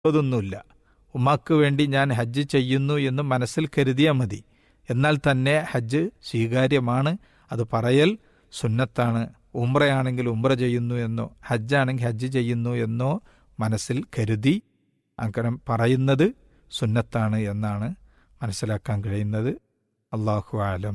അതൊന്നുമില്ല ഉമ്മാക്ക് വേണ്ടി ഞാൻ ഹജ്ജ് ചെയ്യുന്നു എന്ന് മനസ്സിൽ കരുതിയാൽ മതി എന്നാൽ തന്നെ ഹജ്ജ് സ്വീകാര്യമാണ് അത് പറയൽ സുന്നത്താണ് ഉംറയാണെങ്കിൽ ഉംറ ചെയ്യുന്നു എന്നോ ഹജ്ജാണെങ്കിൽ ഹജ്ജ് ചെയ്യുന്നു എന്നോ മനസ്സിൽ കരുതി അങ്ങനെ പറയുന്നത് സുന്നത്താണ് എന്നാണ് മനസ്സിലാക്കാൻ കഴിയുന്നത് അള്ളാഹു ആലം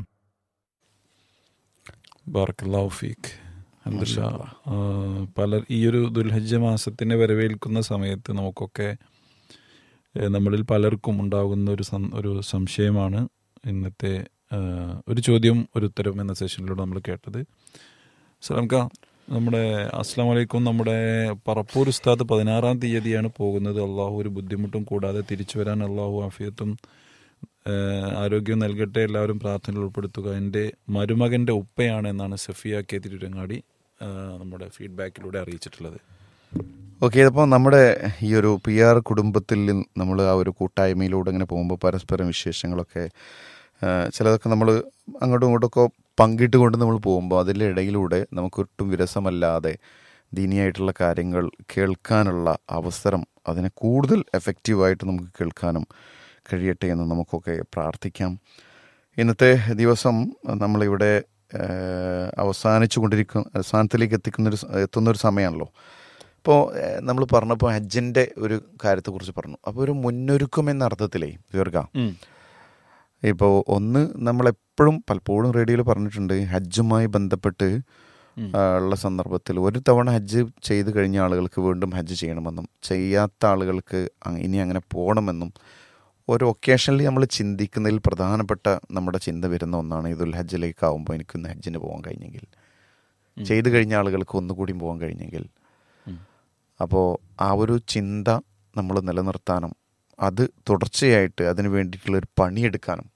ബാർക്കല്ലാഹു ഫീക്ക് അൽഹംദുലില്ലാ. ആ, പലർ ഈ ഒരു ദുൽഹജ്ജ മാസത്തിനെ വരവേൽക്കുന്ന സമയത്ത് നമുക്കൊക്കെ ഏ, നമ്മളിൽ പലർക്കും ഉണ്ടാകുന്ന ഒരു സം- ഒരു സംശയമാണ് ഇന്നത്തെ ആ, ഒരു ചോദ്യം ഒരു ഉത്തരം എന്ന സെഷനിലൂടെ നമ്മൾ കേട്ടത് സലാംക്ക നമ്മുടെ അസ്സാം വലൈക്കും നമ്മുടെ പറപ്പൂർ ഉസ്താദ് പതിനാറാം തീയതിയാണ് പോകുന്നത് അള്ളാഹു ഒരു ബുദ്ധിമുട്ടും കൂടാതെ തിരിച്ചു വരാൻ അള്ളാഹു ആഫിയത്തും ഏഹ് ആരോഗ്യം നൽകട്ടെ എല്ലാവരും പ്രാർത്ഥനയിൽ ഉൾപ്പെടുത്തുക എൻ്റെ മരുമകൻ്റെ ഉപ്പയാണ് എന്നാണ് സഫിയ കെ തിരുരങ്ങാടി ഏഹ് നമ്മുടെ ഫീഡ്ബാക്കിലൂടെ അറിയിച്ചിട്ടുള്ളത് ഓക്കെ അപ്പോൾ നമ്മുടെ ഈ ഒരു പി ആർ കുടുംബത്തിൽ നമ്മൾ ആ ഒരു കൂട്ടായ്മയിലൂടെ ഇങ്ങനെ പോകുമ്പോൾ പരസ്പരം വിശേഷങ്ങളൊക്കെ ആ, ചിലതൊക്കെ നമ്മൾ അങ്ങോട്ടും ഇങ്ങോട്ടൊക്കെ പങ്കിട്ടുകൊണ്ട് നമ്മൾ പോകുമ്പോൾ അതിൻ്റെ ഇടയിലൂടെ നമുക്കൊട്ടും വിരസമല്ലാതെ ദീനിയായിട്ടുള്ള കാര്യങ്ങൾ കേൾക്കാനുള്ള അവസരം അതിനെ കൂടുതൽ എഫക്റ്റീവായിട്ട് നമുക്ക് കേൾക്കാനും കഴിയട്ടെ എന്ന് നമുക്കൊക്കെ പ്രാർത്ഥിക്കാം ഇന്നത്തെ ദിവസം നമ്മളിവിടെ അവസാനിച്ചു കൊണ്ടിരിക്കുന്ന അവസാനത്തിലേക്ക് എത്തിക്കുന്നൊരു സ- എത്തുന്നൊരു സമയമാണല്ലോ ഇപ്പോൾ നമ്മൾ പറഞ്ഞപ്പോൾ ഹജ്ജിൻ്റെ ഒരു കാര്യത്തെക്കുറിച്ച് പറഞ്ഞു അപ്പോൾ ഒരു മുന്നൊരുക്കം എന്ന അർത്ഥത്തിലേ ദീർഘ ഇപ്പോൾ ഒന്ന് നമ്മളെപ്പോഴും പലപ്പോഴും റേഡിയോയിൽ പറഞ്ഞിട്ടുണ്ട് ഹജ്ജുമായി ബന്ധപ്പെട്ട് ആ, ഉള്ള സന്ദർഭത്തിൽ ഒരു തവണ ഹജ്ജ് ചെയ്ത് കഴിഞ്ഞ ആളുകൾക്ക് വീണ്ടും ഹജ്ജ് ചെയ്യണമെന്നും ചെയ്യാത്ത ആളുകൾക്ക് അ- ഇനി അങ്ങനെ പോകണമെന്നും ഒരു ഒക്കേഷനിൽ നമ്മൾ ചിന്തിക്കുന്നതിൽ പ്രധാനപ്പെട്ട നമ്മുടെ ചിന്ത വരുന്ന ഒന്നാണ് ഇതുൽ ഹജ്ജിലേക്ക് ആവുമ്പോൾ എനിക്കൊന്ന് ഹജ്ജിന് പോകാൻ കഴിഞ്ഞെങ്കിൽ ചെയ്ത് കഴിഞ്ഞ ആളുകൾക്ക് ഒന്നുകൂടി പോകാൻ കഴിഞ്ഞെങ്കിൽ അപ്പോൾ ആ ഒരു ചിന്ത നമ്മൾ നിലനിർത്താനും അത് തുടർച്ചയായിട്ട് അതിന് വേണ്ടിയിട്ടുള്ള ഒരു പണിയെടുക്കാനും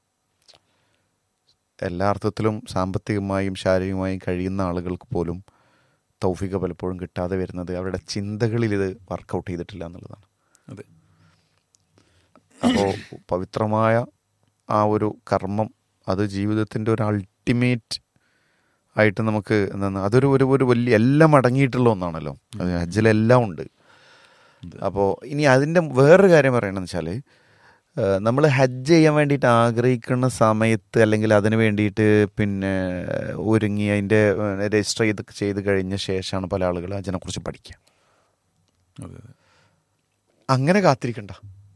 എല്ലാ അർത്ഥത്തിലും സാമ്പത്തികമായും ശാരീരികമായും കഴിയുന്ന ആളുകൾക്ക് പോലും തൗഫിക പലപ്പോഴും കിട്ടാതെ വരുന്നത് അവരുടെ ചിന്തകളിൽ ഇത് വർക്കൗട്ട് ചെയ്തിട്ടില്ല എന്നുള്ളതാണ് അതെ അപ്പോൾ പവിത്രമായ ആ ഒരു കർമ്മം അത് ജീവിതത്തിൻ്റെ ഒരു അൾട്ടിമേറ്റ് ആയിട്ട് നമുക്ക് എന്താണ് അതൊരു ഒരു ഒരു വലിയ എല്ലാം അടങ്ങിയിട്ടുള്ള ഒന്നാണല്ലോ അത് ഹജ്ജിലെല്ലാം ഉണ്ട് അപ്പോൾ ഇനി അതിൻ്റെ വേറൊരു കാര്യം പറയണമെന്ന് വെച്ചാൽ നമ്മൾ ഹജ്ജ് ചെയ്യാൻ വേണ്ടിയിട്ട് ആഗ്രഹിക്കുന്ന സമയത്ത് അല്ലെങ്കിൽ അതിന് വേണ്ടിയിട്ട് പിന്നെ ഒരുങ്ങി അതിൻ്റെ രജിസ്റ്റർ ചെയ്ത് ചെയ്ത് കഴിഞ്ഞ ശേഷമാണ് പല ആളുകൾ അതിനെക്കുറിച്ച് പഠിക്കുക അതെ അതെ അങ്ങനെ കാത്തിരിക്കണ്ട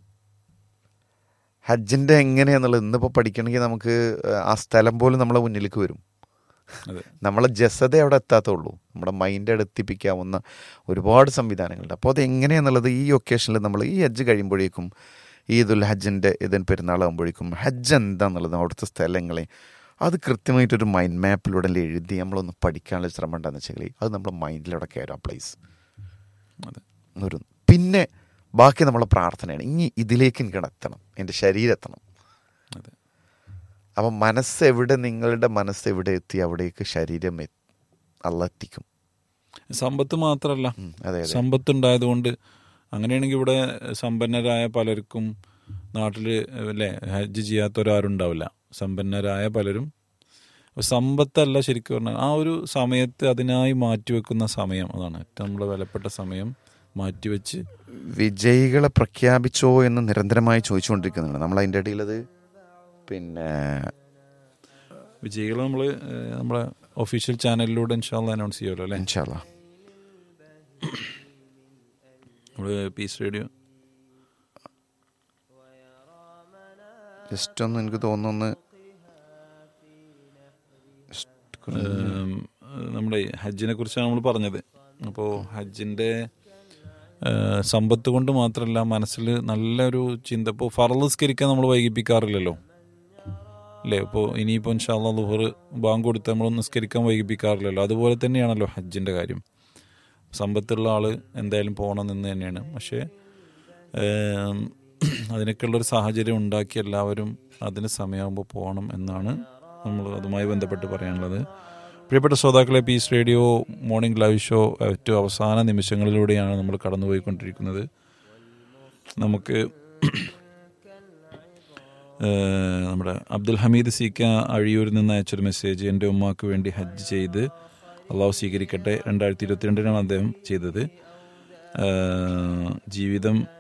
ഹജ്ജിൻ്റെ എങ്ങനെയാന്നുള്ളത് ഇന്നിപ്പോൾ പഠിക്കണമെങ്കിൽ നമുക്ക് ആ സ്ഥലം പോലും നമ്മളെ മുന്നിലേക്ക് വരും അതെ നമ്മളെ ജസതെ അവിടെ എത്താത്തുള്ളൂ നമ്മുടെ മൈൻഡ് അടുത്തിപ്പിക്കാവുന്ന ഒരുപാട് സംവിധാനങ്ങളുണ്ട് അപ്പോൾ അത് എങ്ങനെയാന്നുള്ളത് ഈ ഒക്കേഷനിൽ നമ്മൾ ഈ ഹജ്ജ് കഴിയുമ്പോഴേക്കും ഈദുൽ ഹജ്ജിൻ്റെ ഇതിന് പെരുന്നാളാകുമ്പോഴേക്കും ഹജ്ജ് എന്താന്നുള്ളത് അവിടുത്തെ സ്ഥലങ്ങളെ അത് കൃത്യമായിട്ടൊരു മൈൻഡ് മാപ്പിലൂടെ എഴുതി നമ്മളൊന്ന് പഠിക്കാനുള്ള ശ്രമം ഉണ്ടെന്ന് വെച്ചാൽ അത് നമ്മുടെ മൈൻഡിലൂടെ കയറും ആ പ്ലേസ് അതെ ഒരു പിന്നെ ബാക്കി നമ്മളെ പ്രാർത്ഥനയാണ് ഇനി ഇതിലേക്ക് എനിക്ക് എത്തണം എൻ്റെ ശരീരം എത്തണം അതെ അപ്പം മനസ്സ് എവിടെ നിങ്ങളുടെ മനസ്സ് എവിടെ എത്തി അവിടേക്ക് ശരീരം എ- അള്ള എത്തിക്കും സമ്പത്ത് മാത്രമല്ല ഉം, അതെ അതെ സമ്പത്ത് ഉണ്ടായതുകൊണ്ട് അങ്ങനെയാണെങ്കിൽ ഇവിടെ സമ്പന്നരായ പലർക്കും നാട്ടിൽ അല്ലേ ഹജ്ജ് ചെയ്യാത്തവരാരും ഉണ്ടാവില്ല സമ്പന്നരായ പലരും അപ്പൊ സമ്പത്തല്ല ശരിക്കും പറഞ്ഞാൽ ആ ഒരു സമയത്ത് അതിനായി മാറ്റിവെക്കുന്ന സമയം അതാണ് ഏറ്റവും നമ്മൾ വിലപ്പെട്ട സമയം മാറ്റിവെച്ച് വിജയികളെ പ്രഖ്യാപിച്ചോ എന്ന് നിരന്തരമായി ചോദിച്ചുകൊണ്ടിരിക്കുന്നുണ്ട് നമ്മൾ അതിൻ്റെ ഇടയിൽ അത് പിന്നെ വിജയികളെ നമ്മൾ നമ്മളെ ഒഫീഷ്യൽ ചാനലിലൂടെ ഇൻഷാല്ല അനൗൺസ് ചെയ്യുമല്ലോ അല്ലേ ഇൻഷാല്ല നമ്മൾ പീസ് റേഡിയോ ജസ്റ്റ് ഒന്ന് എനിക്ക് തോന്നുന്നു ഏം, നമ്മുടെ ഈ ഹജ്ജിനെ കുറിച്ചാണ് നമ്മൾ പറഞ്ഞത് അപ്പോൾ ഹജ്ജിൻ്റെ സമ്പത്ത് കൊണ്ട് മാത്രമല്ല മനസ്സിൽ നല്ലൊരു ചിന്ത ഇപ്പോൾ ഫറലസ്കരിക്കാൻ നമ്മൾ വൈകിപ്പിക്കാറില്ലല്ലോ അല്ലേ ഇപ്പോൾ ഇനിയിപ്പോൾ ഇൻഷാല്ല ലുഹർ ബാങ്ക് കൊടുത്ത് നമ്മൾ നിസ്കരിക്കാൻ വൈകിപ്പിക്കാറില്ലല്ലോ അതുപോലെ തന്നെയാണല്ലോ ഹജ്ജിൻ്റെ കാര്യം സമ്പത്തുള്ള ആൾ എന്തായാലും പോകണമെന്ന് തന്നെയാണ് പക്ഷേ ഏം, അതിനൊക്കെയുള്ളൊരു സാഹചര്യം ഉണ്ടാക്കി എല്ലാവരും അതിന് സമയമാകുമ്പോൾ പോകണം എന്നാണ് നമ്മൾ അതുമായി ബന്ധപ്പെട്ട് പറയാനുള്ളത് പ്രിയപ്പെട്ട ശ്രോതാക്കളെ peace radio morning live show ഏറ്റവും അവസാന നിമിഷങ്ങളിലൂടെയാണ് നമ്മൾ കടന്നുപോയിക്കൊണ്ടിരിക്കുന്നത് നമുക്ക് ഏഹ്, നമ്മുടെ അബ്ദുൽ ഹമീദ് സീക്ക അഴിയൂരിൽ നിന്ന് അയച്ചൊരു മെസ്സേജ് എൻ്റെ ഉമ്മാക്ക് വേണ്ടി ഹജ്ജ് ചെയ്ത് അള്ളാഹു സ്വീകരിക്കട്ടെ രണ്ടായിരത്തി ഇരുപത്തിരണ്ടിനാണ് അദ്ദേഹം ചെയ്തത് ഏഹ്, ജീവിതം